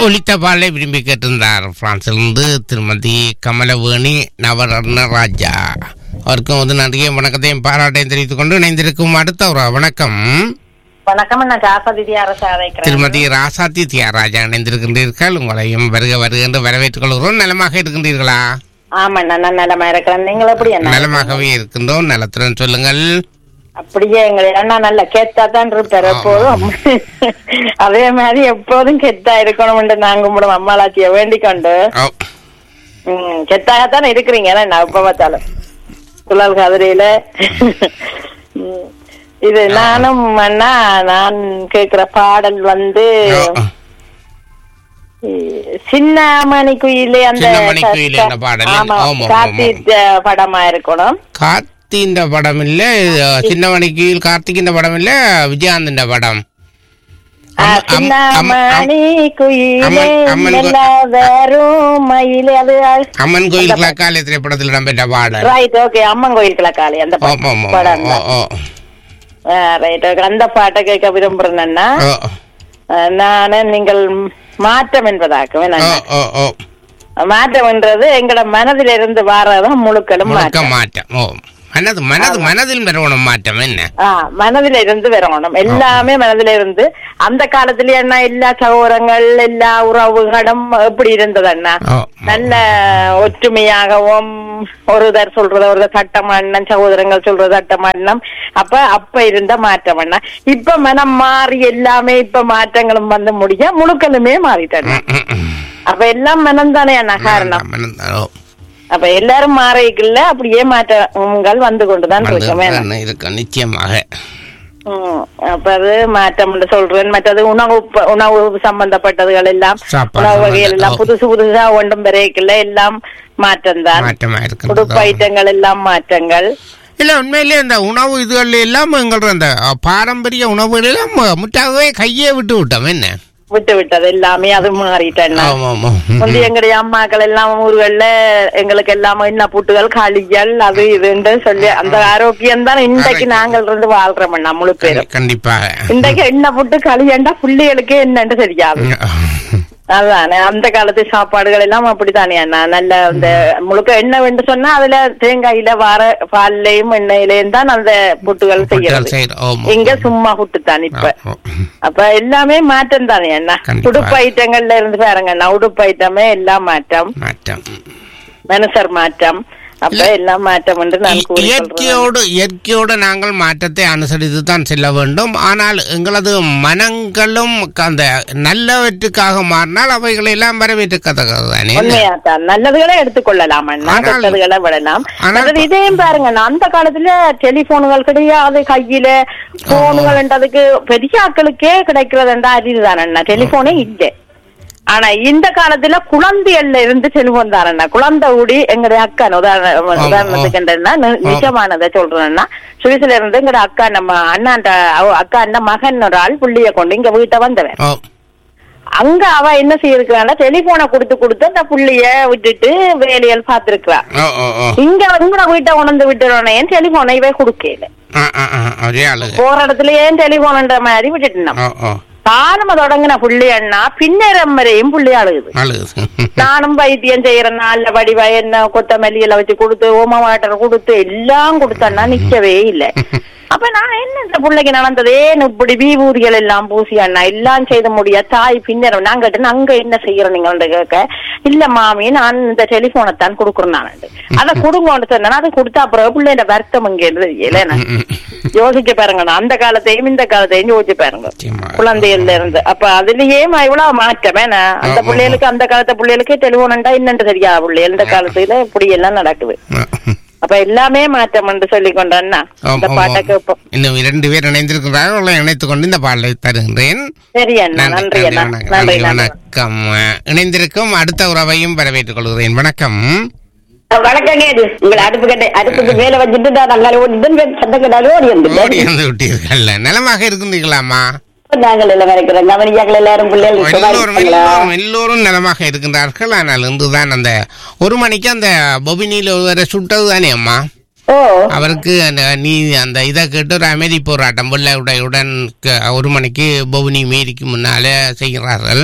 ஒலித்த பாலை விரும்பி கேட்டிருந்தார் பிரான்சிலிருந்து திருமதி கமலவேணி நவரத்ன ராஜா அவருக்கும் வந்து நன்றியும் வணக்கத்தையும் பாராட்டையும் தெரிவித்துக் கொண்டு இணைந்திருக்கும் அடுத்த ஒரு வணக்கம் வணக்கம் நான் ஜாபதிதி அரசு அழைக்கிறேன் திருமதி ராசாத்தி தியாகராஜா இணைந்திருக்கின்றீர்கள் உங்களையும் வருக வருக என்று வரவேற்றுக் கொள்கிறோம் நலமாக இருக்கின்றீர்களா ஆமா நான் நலமா இருக்கிறேன் நீங்கள் எப்படி என்ன நலமாகவே இருக்கின்றோம் நலத்துடன் சொல்லுங்கள் அப்படியே எங்களை அண்ணா நல்ல கெத்தா தான் இருப்பார் எப்போதும் அதே மாதிரி எப்போதும் கெத்தா இருக்கணும்னு நாங்க கும்பிடும் அம்மாளாச்சிய வேண்டிக் கொண்டு ஓ, ம், கெத்தாகத்தானே இருக்கிறீங்க நான் எப்ப பார்த்தாலும் குழல் கதிரையில ம், இது நானும் அண்ணா நான் கேக்குற பாடல் வந்து ஓ, ஓ. சின்னமணி குயிலே அந்த சின்னமணி குயிலே அந்த பாடல். ஆமா ஆமா, ஆமா, கார்த்திக் படமா இருக்கணும் கார்த்திஇந்த படம் இல்ல சின்னமணிக்கு கார்த்திகின்ற படம் இல்ல விஜயாந்தின்ற படம் ஆ, அம்ம- அம்ம- அம்ம- சின்னமணி குயிலே அம்மன்- அம்மன் கு- எல்லா வரும் மயிலே அது அம்மன் கோயில் கிழக்காலை திரைப்படத்தில் இடம்பெற்ற பாடல் ரைட் ஓகே அம்மன் கோயில் கிழக்காளி அந்த ஓ, ஓ, ஓ, படம் ஓ, ஓ, ரைட் ஓகே அந்த பாட்டை கேட்க விரும்புறேன்னா ஓ, நான் நீங்கள் மாற்றம் என்பதாக்குவே ஓ, நான் ஓ, ஓ. மாற்றம் என்றது எங்கட மனதில இருந்து வாரதான் முழுக்களும் முழுக்க மாற்றம் மாற்றம் ஓ மனது மனது மனதில் பெறணும் மாற்றம் என்ன ஆ, மனதில இருந்து வரணும் எல்லாமே மனதில இருந்து அந்த காலத்துல என்ன எல்லா சகோதரங்கள் எல்லா உறவுகளும் எப்படி இருந்தது அண்ணா ஓ, நல்ல ஒற்றுமையாகவும் ஒருதர் சொல்றது ஒருதர் சட்டம் அண்ணன் சகோதரங்கள் சொல்றது சட்டம் அண்ணம் அப்ப அப்ப இருந்த மாற்றம் அண்ணா இப்ப மனம் மாறி எல்லாமே இப்ப மாற்றங்களும் வந்து முடிய முழுக்களுமே மாறிட்டாங்க ம், ம், ம். அப்ப எல்லாம் மனம் தானே அண்ணா காரணம் மனம்தான், ஓ. அப்ப எல்லாரும் மாறிக்கல அப்படியே மாற்றங்கள் வந்து கொண்டுதான் இருக்கமே மனதுதான் இருக்கும் நிச்சயமாக ம், அப்ப அது மாற்றம் என்று சொல்றேன் மற்றது உணவு ப- உணவு சம்பந்தப்பட்டதுகள் எல்லாம் சாப்பாடு உணவு வகைகள் சம்பந்தம். எல்லாம் புதுசு புதுசா ஒன்றும் பெறையக்கல எல்லாம் மாற்றம் தான் மாற்றமா உடுப்பு இருக்கு ஐட்டங்கள் எல்லாம் மாற்றங்கள் இல்ல உண்மையிலேயே இந்த உணவு இதுகள் எல்லாம் எங்களோட அந்த அ, பாரம்பரிய உணவுகள் எல்லாம் முற்றாகவே கையே விட்டு விட்டோம் என்ன விட்டு விட்டது எல்லாமே அது மாறிட்டேன்னா ஆமா ஆமா முந்தி எங்களுடைய அம்மாக்கள் எல்லாம் ஊர்கள்ல எங்களுக்கு எல்லாம் என்ன புட்டுகள் களிகள் அது இதுன்னு சொல்லி அந்த ஆரோக்கியம் தான் இன்றைக்கு நாங்கள் இருந்து வாழ்றோம் முழு பேரும் கண்டிப்பாக இன்றைக்கு என்ன புட்டு களியண்டா பிள்ளைகளுக்கு என்னன்னு தெரியாது அதானே அந்த காலத்து சாப்பாடுகள் எல்லாம் அப்படித்தானே அண்ணா நல்ல அந்த முழுக்க எண்ணெய் வேண்டு சொன்னா அதுல தேங்காயில வார பால்லையும் எண்ணெயிலையும் தான் அந்த புட்டுகள் செய்யறது செய்யறோம். ஆமா. இங்க சும்மா புட்டுத்தான் இப்ப ஆமா. அப்ப எல்லாமே மாற்றம் தானே அண்ணா கண்டிப்பா. உடுப்பு ஐட்டங்கள்ல இருந்து பாருங்க அண்ணா உடுப்பு ஐட்டமே எல்லாம் மாற்றம் மாற்றம் மனுஷர் மாற்றம் அப்ப எல்லாம் மாற்றம் என்று நான் இ- கூறி சொல்றேன் இயற்கையோடு இயற்கையோடு நாங்கள் மாற்றத்தை அனுசரித்து தான் செல்ல வேண்டும் ஆனால் எங்களது மனங்களும் க- அந்த நல்லவற்றுக்காக மாறினால் அவைகளை எல்லாம் வரவேற்றுக்கத்தக்கது தானே உண்மையாத்தான் நல்லதுகளை எடுத்துக்கொள்ளலாம் அண்ணா ஆனால்- கெட்டதுகளை விடலாம் ஆனால் மற்றது இதையும் பாருங்க நான் அந்த காலத்துல டெலிபோன்கள் கிடையாது கையில போனுகள்ன்றதுக்கு பெரிய ஆட்களுக்கே கிடைக்கிறதுன்றா அரிதுதான் அண்ணா டெலிபோனே இல்ல ஆனா இந்த காலத்துல குழந்தைகள்ல இருந்து செல்வம் தானண்ணா குழந்தை ஊடி எங்களுடைய அக்கன் உதாரண உதாரணத்துக்கு என்னன்னா, நி- நிஜமானதை சொல்றேன்னா சுவிஸ்ல இருந்து எங்கட அக்கா நம்ம அண்ணாண்ட அவ- அக்கா அண்ணன் மகன் ஒரு ஆள் புள்ளிய கொண்டு இங்க வீட்டை வந்தவன் ஓ அங்க அவ என்ன செய்யிருக்கிறான்னா டெலிபோனை கொடுத்து கொடுத்து அந்த புள்ளிய விட்டுட்டு வேலைகள் பாத்துருக்கா ஓ ஓ ஓ இங்க உங்கள வீட்டை உணர்ந்து விட்டுறோம் ஏன் டெலிபோனை இவ கொடுக்கல ஆ ஆ ஆ ஒரே ஆளுங்க போற இடத்துல ஏன் டெலிபோன்ன்ற மாதிரி விட்டுட்டு ஓ ஓ காலம தொடங்கின புள்ளி அண்ணா பின்னரம் வரையும் புள்ளி அழுகுது அழுகுது நானும் வைத்தியம் செய்யறேன் நல்ல வடிவா என்ன கொத்தமல்லி எல்லாம் வச்சு கொடுத்து ஓம வாட்டர் கொடுத்து எல்லாம் கொடுத்தேன்னா நிக்கவே இல்ல அப்ப நான் என்ன இந்த பிள்ளைக்கு நடந்தது ஏன் இப்படி விபூதிகள் எல்லாம் பூசி அண்ணா எல்லாம் செய்த முடிய தாய் பின்னர் நான் கேட்டேன் அங்க என்ன செய்யற நீங்க கேட்க இல்ல மாமி நான் இந்த டெலிபோனை தான் கொடுக்குறேன் நான் அதை கொடுங்கன்னு சொன்னா அது கொடுத்தா அப்புறம் பிள்ளைங்க வருத்தம் இங்க தெரியல யோசிக்க பாருங்க நான் அந்த காலத்தையும் இந்த காலத்தையும் யோசிச்சு பாருங்க நிச்சயமா. குழந்தைகள்ல இருந்து அப்ப அதுலயே ம- இவ்வளவு மாற்றம் என்ன அந்த ஆமா. பிள்ளைகளுக்கு அந்த காலத்து பிள்ளைகளுக்கு டெலிபோன்டா என்னன்னு தெரியாது பிள்ளை இந்த காலத்துல இப்படி எல்லாம் நடக்குது அப்ப எல்லாமே மாற்றம் என்று சொல்லி கொண்டா இந்த பாட்டை கேட்போம் இன்னும் இரண்டு பேர் இணைந்திருக்கிறார்கள் அவர்களை இணைத்துக் கொண்டு இந்த பாடலை தருகின்றேன் சரி அண்ணா நன்றி நன்றி அண்ணா வணக்கம். நன்றி நன்றி நன்றி வணக்கம் இணைந்திருக்கும் அடுத்த உறவையும் வரவேற்றுக் கொள்கிறேன் வணக்கம் வணக்கங்க இது உங்களை அடுப்பு கட்டை அடுப்புக்கு மேல வச்சுட்டு நான் நல்லா ஓடிட்டு சத்தம் கட்டாலும் ஓடி ஓடி வந்துட்டேன் வந்து விட்டீர்கள் நலமாக இருக்கின்றீர்களாமா நாங்கள் எல்லாம் இருக்கிறோம் கவனிக்காக்கள் எல்லாரும் பிள்ளைகள் சும்மா எல்லோரும் இருக்காங்களா? எல்லோரும் எல்லோரும் நலமாக இருக்கின்றார்கள் ஆனால் இன்றுதான் அந்த ஒரு மணிக்கு அந்த பொபினியில் ஒருவரை சுட்டது தானே அம்மா ஓ அவருக்கு அந்த நீ அந்த இதை கேட்டு ஒரு அமைதி போராட்டம் வெள்ளை உடையுடன் க- ஒரு மணிக்கு பொபினி மீறிக்கு முன்னாலே செய்கிறார்கள்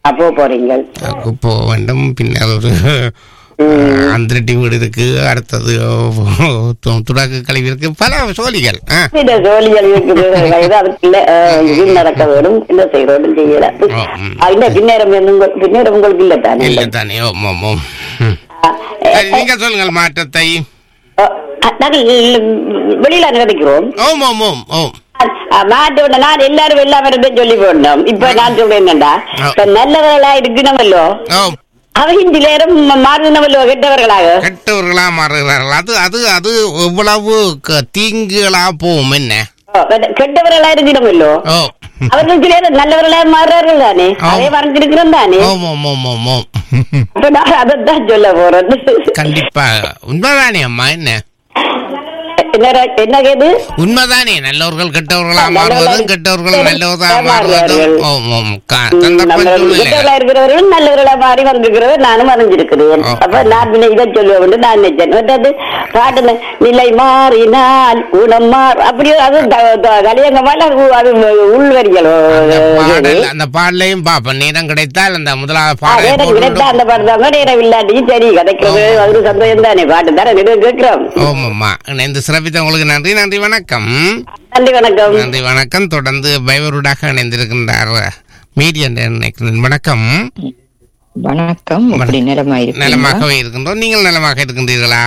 அப்போ போறீங்க அதுக்கு போக வேண்டும் பின்னர் ஒரு அந்திரட்டி வீடு இருக்கு அடுத்தது து- துடாக்கு கழிவு இருக்கு பல சோழிகள் ஆ. இந்த ஜோலிகள் இருக்குது வயது அதுக்குள்ள அஹ், இது நடக்க வேணும் இந்த செய்யறோடும் செய்யல ஓ, ம். இந்த பின்னேரம் உங்க- பின்னேரம் உங்களுக்கு இல்ல தானே இல்லை தானே ஓம் ஓம் ஓம் ம். சரி, நீங்க சொல்லுங்கள் மாற்றத்தை அஹ், நாங்கள் வெளியில அனுமதிக்கிறோம் ஓம் ஓம் ஓம் ஓம் மாட்டோட நான் எல்லாரும் எல்லாரும் சொல்லி போடணும் இப்ப நான் சொல்றேன் என்னடா இப்ப நல்லவர்களா இருக்கணுமல்லோ ஓம் அவையின் நேரம் மாறினவல்லோ கெட்டவர்களாக கெட்டவர்களா மாறுகிறார்கள் அது அது அது எவ்வளவு க- தீங்குகளா போகும் என்ன ஓ, கெட்ட- கெட்டவர்களா இருக்கணுமல்லோ ஓ அவர்கள் சிலர் நல்லவர்களா மாறுறார்கள் தானே ஆம். அதே வரைஞ்சிருக்கிறோம் தானே ஓம் ஓம் ஓம் ஓம் ஓம் அப்ப நான் அதைத்தான் சொல்ல போறேன் கண்டிப்பாக உண்மைதானே அம்மா என்ன என்ன என்ன கேது உண்மைதானே நல்லவர்கள் கெட்டவர்களா நல்லவர்கள் மாறுவதும் கெட்டவர்கள் நல்லவர்களா மாறுவார்கள். மாறுவதும் ஓம் ஓம் க- ம், சந்தர்ப்ப நம்ம சூழ்நிலை கெட்டவர்களா இருக்கிறவர்களும் நல்லவர்களா மாறி வந்திருக்கிறவர் நானும் வரைஞ்சிருக்கிறேன் ஆ. அப்ப நான் பின்ன இதை சொல்லுவேன் நான் நினைச்சேன் மற்றது பாட்டு நிலை மாறினால் குணம் மாறு அப்படியே அது கலியங்கமால அது அது உள்வரிகள் அந்த பாடல் அந்த பாடலையும் பாப்பேன் நேரம் கிடைத்தால் அந்த முதலாவது பாடலை நேரம் கிடைத்தா போட்டு அந்த பாட்டு தான் நேரம் இல்லாட்டியும் சரி கிடைக்கிறது அது சந்தோஷம் தானே பாட்டு தானே நெடு கேட்கிறோம் ஓம் அம்மா இணைந்து சிறப்பித்த உங்களுக்கு நன்றி நன்றி வணக்கம் நன்றி வணக்கம் நன்றி வணக்கம் தொடர்ந்து பைவருடாக இணைந்திருக்கின்றார் மீடியா நினைக்கிறேன் வணக்கம் வணக்கம் அப்படி நிலமா இருக்கீங்களா நலமாகவே இருக்கின்றோம் நீங்கள் நலமாக இருக்கின்றீர்களா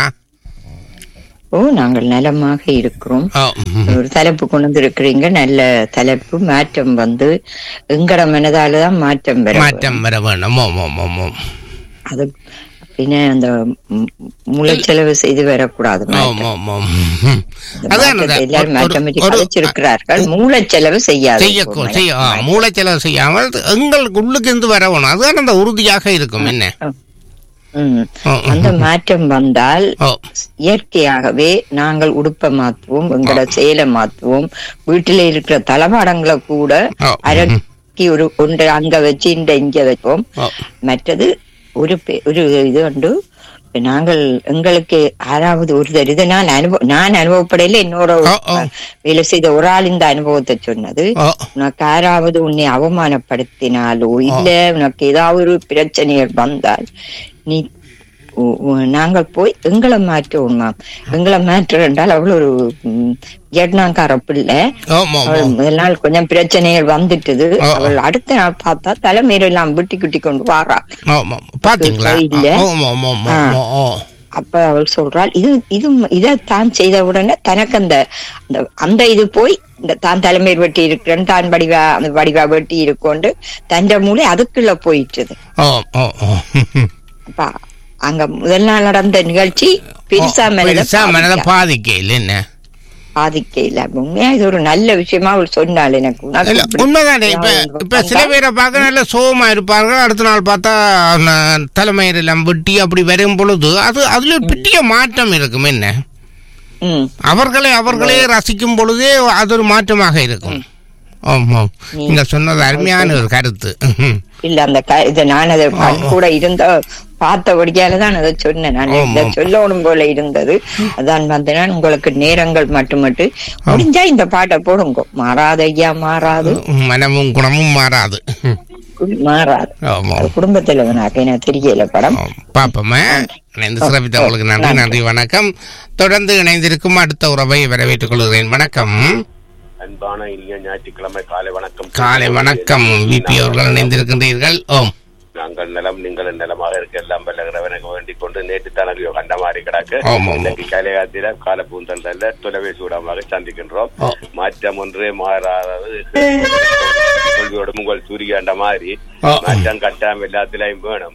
ஓ நாங்கள் நலமாக இருக்கிறோம் ஓ ம். ஒரு தலைப்பு கொண்டு வந்திருக்கிறீங்க நல்ல தலைப்பு மாற்றம் வந்து எங்கட மனதால தான் மாற்றம் வர மாற்றம் வர வேண்டும் ஓம் ஓம் ஓம் ஓம் அது பின்ன அந்த ம், மூளைச்செலவு செய்து வரக்கூடாது ஓம் மாற்றம். ஓம் ஓம் இந்த அதான் மாற்றத்தை அந்த எல்லாரும் ஒரு- மாற்றம் பற்றி ஒரு- கதைச்சிருக்கிறார்கள் மூளைச்செலவு செய்யாது செய்ய செய்ய ஆ, மூளைச்செலவு செய்யாமல் எங்களுக்கு உள்ளுக்கு இருந்து வரணும் அதுதான் அந்த உறுதியாக இருக்கும் என்ன ம். ஓ, அந்த மாற்றம் வந்தால் ஓ இயற்கையாகவே நாங்கள் உடுப்ப மாத்துவோம் எங்களோட செயலை மாத்துவோம் வீட்டில இருக்கிற தளபாடங்களை கூட ஓ. அரக்கி ஒரு ஒன்று அங்க வச்சு இந்த இங்க வைப்போம் ஓ மற்றது ஒரு பெ- ஒரு இது உண்டு நாங்கள் எங்களுக்கு ஆறாவது ஒரு தடவை இதை நான் அனுபவ நான் அனுபவப்படையில என்னோட ஓ, ஓ. வேலை செய்த ஒரு ஆள் இந்த அனுபவத்தை சொன்னது ஓ உனக்கு யாராவது உன்னை அவமானப்படுத்தினாலோ இல்ல உனக்கு ஏதாவது ஒரு பிரச்சனைகள் வந்தால் நீ உ- உ- நாங்கள் போய் எங்களை மாற்றுவோம் மேம் எங்களை மாற்ற என்றால் அவள் ஒரு ம், வியட்நாம்கார பிள்ளை ஓம் ஓம் அவள் ஓம் முதல் நாள் கொஞ்சம் பிரச்சனைகள் வந்துட்டது ஓ. அவள் அடுத்த நாள் பார்த்தா தலைமையில எல்லாம் விட்டி குட்டி கொண்டு வாரா ஓம் ஓம் பாத்தீங்களா இல்ல. ஓம் ஓம் ஓம் ஆ. ஓம் ஓ அப்ப அவள் சொல்றாள் இது இது இதை தான் செய்த உடனே தனக்கு அந்த அந்த அந்த இது போய் இந்த தான் தலைமையில் வெட்டி இருக்கிறேன் தான் வடிவா அந்த வடிவா வெட்டி இருக்கோண்டு தண்ட மூளை அதுக்குள்ள போயிட்டுது ஓ ஓ ஓ அப்ப அங்க முதல் நாள் நடந்த நிகழ்ச்சி பெருசா மனதை பெருசா மனதை பாதிக்க- பாதிக்க என்ன பாதிக்க இல்ல உண்மையா இது ஒரு நல்ல விஷயமா அவள் சொன்னாள் எனக்கு உனக்கு இல்ல இப்படி உண்மைதானே இப்ப யாரும் இப்ப சில வந்தா- பேரை பார்க்க நல்ல சோகமா இருப்பார்கள் அடுத்த நாள் பார்த்தா ந- தலைமையில் எல்லாம் வெட்டி அப்படி வரும் பொழுது அது அதுல ஒரு பெரிய மாற்றம் இருக்கும் என்ன ம் அவர்களை அவர்களே ரசிக்கும் பொழுதே அது ஒரு மாற்றமாக இருக்கும் ஆமாம் நீங்க சொன்னது அருமையான ஒரு கருத்து இல்ல அந்த க- இத நான் அதை கண் கூட இருந்த பார்த்தபடியால தான் அதை சொன்னேன் நான் ஆமாம். இதை சொல்லணும் போல இருந்தது அதான் வந்தேன் உங்களுக்கு நேரங்கள் மட்டும் மட்டும் முடிஞ்சா இந்த பாட்டை போடுங்க மாறாத ஐயா மாறாது மனமும் குணமும் மாறாது மாறாது ஆமாம் அது குடும்பத்துல எனக்கு எனக்கு தெரியல படம் ஆம். பாப்போமே இணைந்து சிறப்பித்த உங்களுக்கு நன்றி நன்றி வணக்கம் தொடர்ந்து இணைந்திருக்கும் அடுத்த உறவை வரவேற்றுக் கொள்கிறேன் வணக்கம் அன்பான இனிய ஞாயிற்றுக்கிழமை காலை வணக்கம் காலை வணக்கம் விபி அவர்கள் இணைந்திருக்கின்றீர்கள் ஓம் நாங்கள் நிலம் நீங்கள் நிலமாக இருக்க எல்லாம் வல்லகிறவனுக்கு வேண்டிக் கொண்டு நேற்று தனக்கு கண்ட மாதிரி கிடக்கு ஆமாம். இன்னைக்கு கலையாத்திர கால பூந்தல்ல தொலைபேசி ஊடகமாக சந்திக்கின்றோம் ஆ. மாற்றம் ஒன்றே மாறாதது தோல்வியோட உங்கள் சூரியாண்ட மாதிரி ஆ. மாற்றம் கட்டாயம் எல்லாத்திலையும் வேணும்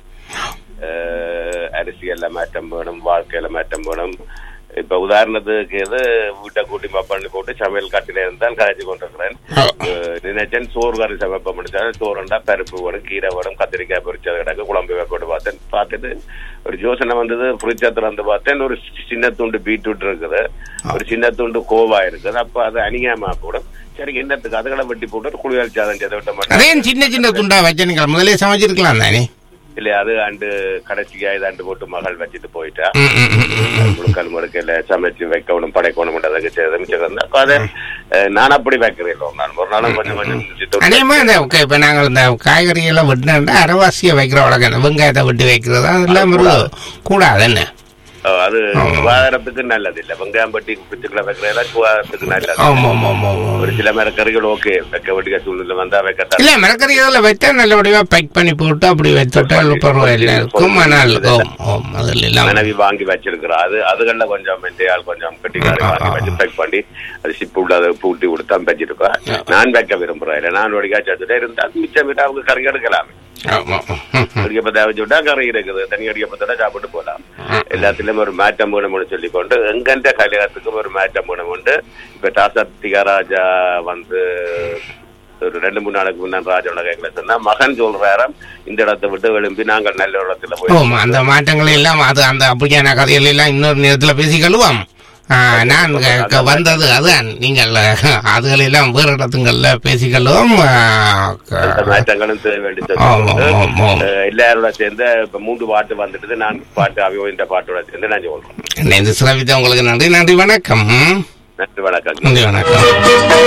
அஹ், அரசியல்ல மாற்றம் வேணும் வாழ்க்கையில மாற்றம் வேணும் இப்ப உதாரணத்துக்கு எது வீட்டை கூட்டி பண்ணி போட்டு சமையல் கட்டில இருந்தால் கதைச்சு கொண்டிருக்கிறேன் அஹ், நினைச்சேன் சோறு கறி சமைப்ப முடிச்சாலும் சோறுண்டா பருப்பு வேணும் கீரை வேணும் கத்திரிக்காய் பொரிச்சது கிடக்கு குழம்பு வைப்போட்டு பார்த்தேன் பார்த்துட்டு ஒரு யோசனை வந்தது புரிச்சத்துல வந்து பார்த்தேன் ஒரு சின்ன துண்டு பீட்ரூட் இருக்குது ஒரு சின்ன துண்டு கோவா இருக்குது அப்ப அது அணியாம கூட சரி என்னத்துக்கு அதுகளை வெட்டி போட்டு ஒரு குளியல் சாதம் செய்து விட்ட மாட்டேன் அதே சின்ன சின்ன துண்டா வச்சனுங்கள் முதலே சமைச்சிருக்கலாம் தானே இல்ல அது ஆண்டு கடைசியா இதாண்டு போட்டு மகள் வச்சுட்டு போயிட்டா ம், ம், ம், ம், ம். முழுக்கல் முழுக்கல சமைச்சு வைக்கணும் படைக்கணும் அதுக்கு செய்து மிச்சம் அப்ப அதை அஹ், நான் அப்படி வைக்கிறேன் ஒரு நாள் ஒரு நாளும் கொஞ்சம் கொஞ்சம் சித்தம் அதேமா இந்த okay, இப்ப நாங்கள் இந்த காய்கறி எல்லாம் வெட்டினா அரைவாசியை வைக்கிற வழக்கம் இந்த வெங்காயத்தை வெட்டி வைக்கிறது அதெல்லாம் ஒரு கூடாது என்ன அஹ், அது சுகாதாரத்துக்கு நல்லது இல்ல வெங்காயம் பட்டி பிச்சுக்களை வைக்கிறதெல்லாம் சுகாதாரத்துக்கு நல்லது ஆமா ஆமா ஆமா ஆமா ஒரு சில மரக்கறிகள் ஓகே வைக்க வேண்டிய சூழ்நிலை வந்தா வைக்கத்தான் இல்ல மரக்கறி இதில் வைத்தா நல்லபடியா பேக் பண்ணி போட்டு அப்படி வைத்துட்டால் பரவாயில்ல இருக்கும் ஆனால் ஓம் ஓம் அதில் எல்லாம் மனைவி வாங்கி வச்சிருக்கிறா அது அதுகள்ல கொஞ்சம் மெண்டையால் கொஞ்சம் கட்டிக்காரி வாங்கி வச்சு பேக் பண்ணி அது சிப்பு உள்ள அதை பூட்டி கொடுத்தா வச்சிருக்கா நான் வைக்க விரும்புறேன் இல்ல நான் ஒடிக்கா சேர்த்துட்டே இருந்தா மிச்சம் விட்டு அவங்க கறி எடுக்கலாமே ஆமா ம், ம். அடிக்கப்பட்ட வச்சு விட்டா கறி இருக்குது தனி அடிக்கப்பட்டா சாப்பிட்டு போலாம் எல்லாத்திலும் ஒரு மாற்றம் வேணும்னு சொல்லிக்கொண்டு எங்கெந்த கலிகத்துக்கும் ஒரு மாற்றம் வேணும் உண்டு இப்ப டாசத்திகா ராஜா வந்து ஒரு ரெண்டு மூணு நாளுக்கு முன்னாடி ராஜாவோட கேட்கல சொன்னா மகன் சொல்றாராம் இந்த இடத்தை விட்டு எழும்பி நாங்கள் நல்ல இடத்துல போய் ஓம் அந்த மாற்றங்கள் எல்லாம் அது அந்த அப்படியான கதைகள் எல்லாம் இன்னொரு நேரத்தில் பேசிக்கொள்வோம் ஆ, நான் க- க- வந்தது அதுதான் நீங்கள் அதுகள் எல்லாம் வேறு இடத்துங்கள்ல பேசிக்கொள்வோம் ஆ, க- அந்த மாற்றங்களும் தேவை வேண்டி ஆமா, ஆமா, ஆமா. அஹ் எல்லாரோட சேர்ந்து இப்ப மூன்று பாட்டு வந்துட்டு நான் பாட்டு அவையோ இந்த பாட்டோட சேர்ந்து நான் சொல்றேன் இந்த சிறப்பித்த உங்களுக்கு நன்றி நன்றி வணக்கம் நன்றி வணக்கம் நன்றி வணக்கம்